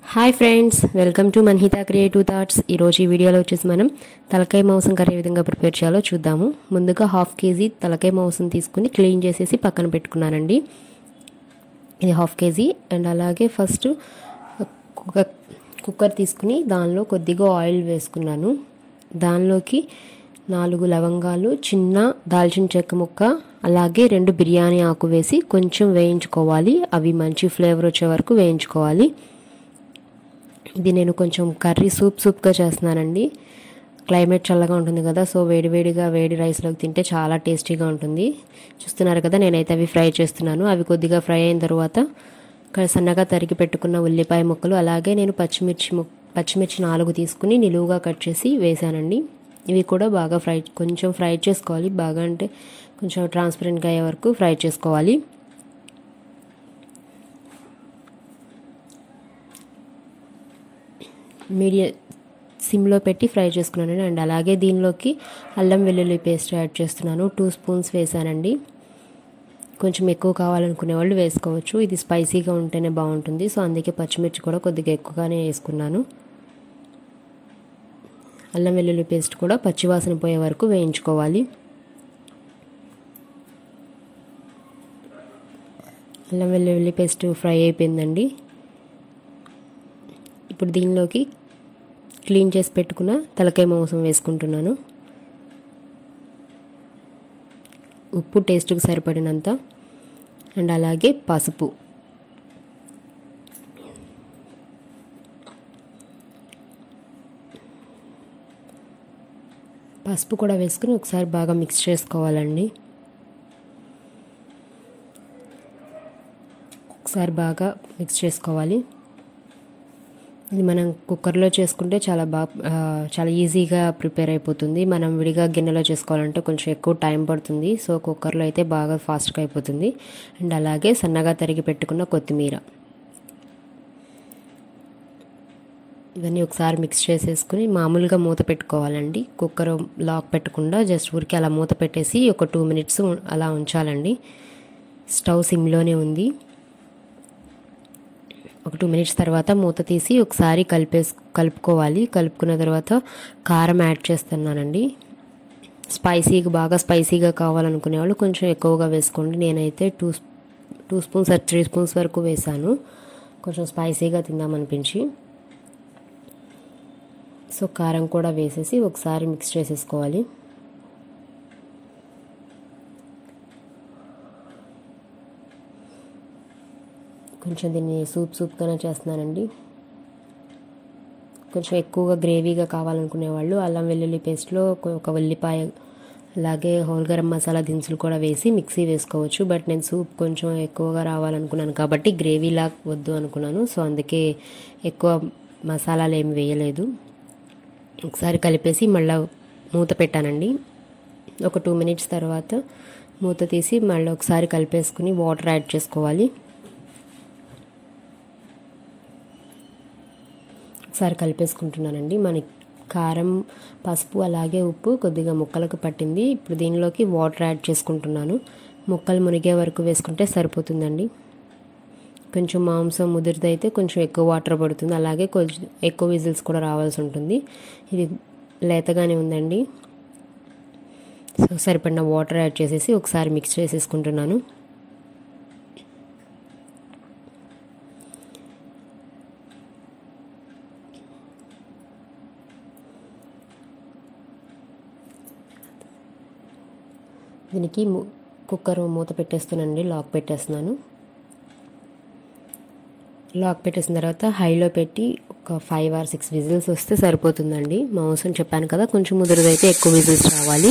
hi friends welcome to Manhitha creative thoughts ఈరోజు ఈ వీడియోలో వచ్చేసి మనం తలకాయ మాంసం కర్రీ ఏ విధంగా ప్రిపేర్ చేయాలో చూద్దాము ముందుగా హాఫ్ కేజీ తలకాయ మాంసం తీసుకుని క్లీన్ చేసేసి పక్కన పెట్టుకున్నానండి ఇది హాఫ్ కేజీ అండ్ అలాగే ఫస్ట్ కుక్కర్ కుక్కర్ తీసుకుని దానిలో కొద్దిగా ఆయిల్ వేసుకున్నాను దానిలోకి నాలుగు లవంగాలు చిన్న దాల్చిన చెక్క ముక్క అలాగే రెండు బిర్యానీ ఆకు వేసి కొంచెం వేయించుకోవాలి అవి మంచి ఫ్లేవర్ వచ్చే వరకు వేయించుకోవాలి ఇది నేను కొంచెం కర్రీ సూప్ సూప్గా చేస్తున్నానండి క్లైమేట్ చల్లగా ఉంటుంది కదా సో వేడివేడిగా వేడి రైస్లోకి తింటే చాలా టేస్టీగా ఉంటుంది చూస్తున్నారు కదా నేనైతే అవి ఫ్రై చేస్తున్నాను అవి కొద్దిగా ఫ్రై అయిన తర్వాత సన్నగా తరిగి పెట్టుకున్న ఉల్లిపాయ ముక్కలు అలాగే నేను పచ్చిమిర్చి పచ్చిమిర్చి నాలుగు తీసుకుని నిలువుగా కట్ చేసి వేసానండి ఇవి కూడా బాగా ఫ్రై కొంచెం ఫ్రై చేసుకోవాలి బాగా అంటే కొంచెం ట్రాన్స్పరెంట్గా అయ్యే వరకు ఫ్రై చేసుకోవాలి మీడియం సిమ్లో పెట్టి ఫ్రై చేసుకున్నాను అండ్ అలాగే దీనిలోకి అల్లం వెల్లుల్లి పేస్ట్ యాడ్ చేస్తున్నాను టూ స్పూన్స్ వేసానండి కొంచెం ఎక్కువ కావాలనుకునే వాళ్ళు వేసుకోవచ్చు ఇది స్పైసీగా ఉంటేనే బాగుంటుంది సో అందుకే పచ్చిమిర్చి కూడా కొద్దిగా ఎక్కువగానే వేసుకున్నాను అల్లం వెల్లుల్లి పేస్ట్ కూడా పచ్చివాసన పోయే వరకు వేయించుకోవాలి అల్లం వెల్లుల్లి పేస్ట్ ఫ్రై అయిపోయిందండి ఇప్పుడు దీనిలోకి క్లీన్ చేసి పెట్టుకున్న తలకాయ మాంసం వేసుకుంటున్నాను ఉప్పు టేస్ట్కి సరిపడినంత అండ్ అలాగే పసుపు పసుపు కూడా వేసుకుని ఒకసారి బాగా మిక్స్ చేసుకోవాలండి ఒకసారి బాగా మిక్స్ చేసుకోవాలి ఇది మనం కుక్కర్లో చేసుకుంటే చాలా బాగా చాలా ఈజీగా ప్రిపేర్ అయిపోతుంది మనం విడిగా గిన్నెలో చేసుకోవాలంటే కొంచెం ఎక్కువ టైం పడుతుంది సో కుక్కర్లో అయితే బాగా ఫాస్ట్గా అయిపోతుంది అండ్ అలాగే సన్నగా తరిగి పెట్టుకున్న కొత్తిమీర ఇవన్నీ ఒకసారి మిక్స్ చేసేసుకుని మామూలుగా మూత పెట్టుకోవాలండి కుక్కర్ లాక్ పెట్టకుండా జస్ట్ ఊరికి అలా మూత పెట్టేసి ఒక టూ మినిట్స్ అలా ఉంచాలండి స్టవ్ సిమ్లోనే ఉంది ఒక టూ మినిట్స్ తర్వాత మూత తీసి ఒకసారి కలిపేసి కలుపుకోవాలి కలుపుకున్న తర్వాత కారం యాడ్ చేస్తున్నానండి స్పైసీగా బాగా స్పైసీగా కావాలనుకునే వాళ్ళు కొంచెం ఎక్కువగా వేసుకోండి నేనైతే two two spoons three spoons వరకు వేసాను కొంచెం స్పైసీగా తిందామనిపించి సో కారం కూడా వేసేసి ఒకసారి మిక్స్ చేసేసుకోవాలి కొంచెం దీన్ని సూప్ సూప్గానే చేస్తున్నానండి కొంచెం ఎక్కువగా గ్రేవీగా కావాలనుకునే వాళ్ళు అల్లం వెల్లుల్లి పేస్ట్లో ఒక ఉల్లిపాయ అలాగే హోల్ గరం మసాలా దినుసులు కూడా వేసి మిక్సీ వేసుకోవచ్చు బట్ నేను సూప్ కొంచెం ఎక్కువగా రావాలనుకున్నాను కాబట్టి గ్రేవీలా వద్దు అనుకున్నాను సో అందుకే ఎక్కువ మసాలాలు ఏమి వేయలేదు ఒకసారి కలిపేసి మళ్ళీ మూత పెట్టానండి ఒక టూ మినిట్స్ తర్వాత మూత తీసి మళ్ళీ ఒకసారి కలిపేసుకుని వాటర్ యాడ్ చేసుకోవాలి ఒకసారి కలిపేసుకుంటున్నానండి మన కారం పసుపు అలాగే ఉప్పు కొద్దిగా ముక్కలకు పట్టింది ఇప్పుడు దీనిలోకి వాటర్ యాడ్ చేసుకుంటున్నాను ముక్కలు మునిగే వరకు వేసుకుంటే సరిపోతుందండి కొంచెం మాంసం ముదిరిదైతే కొంచెం ఎక్కువ వాటర్ పడుతుంది అలాగే కొంచెం ఎక్కువ విజిల్స్ కూడా రావాల్సి ఉంటుంది ఇది లేతగానే ఉందండి సో సరిపడిన వాటర్ యాడ్ చేసేసి ఒకసారి మిక్స్ చేసేసుకుంటున్నాను దీనికి కుక్కర్ మూత పెట్టేస్తున్నానండి లాక్ పెట్టేస్తున్నాను లాక్ పెట్టేసిన తర్వాత హైలో పెట్టి ఒక ఫైవ్ ఆర్ సిక్స్ విజిల్స్ వస్తే సరిపోతుందండి మాంసం చెప్పాను కదా కొంచెం ముదురుదైతే ఎక్కువ విజిల్స్ రావాలి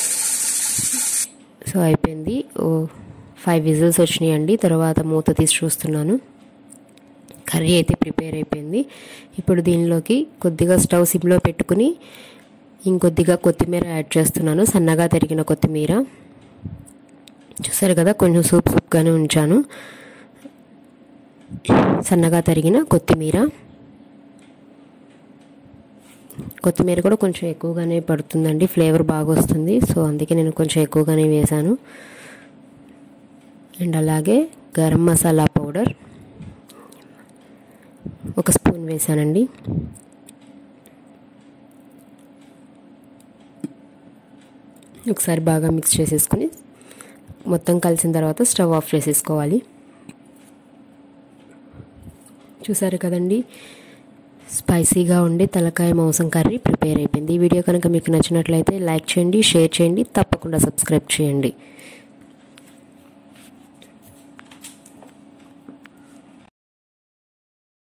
సో అయిపోయింది ఓ ఫైవ్ విజిల్స్ వచ్చినాయండి తర్వాత మూత తీసి చూస్తున్నాను కర్రీ అయితే ప్రిపేర్ అయిపోయింది ఇప్పుడు దీనిలోకి కొద్దిగా స్టవ్ సిమ్లో పెట్టుకుని ఇంకొద్దిగా కొత్తిమీర యాడ్ చేస్తున్నాను సన్నగా తరిగిన కొత్తిమీర చూసారు కదా కొంచెం సూప్ సూప్గానే ఉంచాను సన్నగా తరిగిన కొత్తిమీర కొత్తిమీర కూడా కొంచెం ఎక్కువగానే పడుతుందండి ఫ్లేవర్ బాగా వస్తుంది సో అందుకే నేను కొంచెం ఎక్కువగానే వేసాను అండ్ అలాగే గరం మసాలా పౌడర్ ఒక స్పూన్ వేసానండి ఒకసారి బాగా మిక్స్ చేసేసుకుని మొత్తం కలిసిన తర్వాత స్టవ్ ఆఫ్ చేసేసుకోవాలి చూసారు కదండి స్పైసీగా ఉండి తలకాయ మాంసం కర్రీ ప్రిపేర్ అయిపోయింది ఈ వీడియో కనుక మీకు నచ్చినట్లయితే లైక్ చేయండి షేర్ చేయండి తప్పకుండా సబ్స్క్రైబ్ చేయండి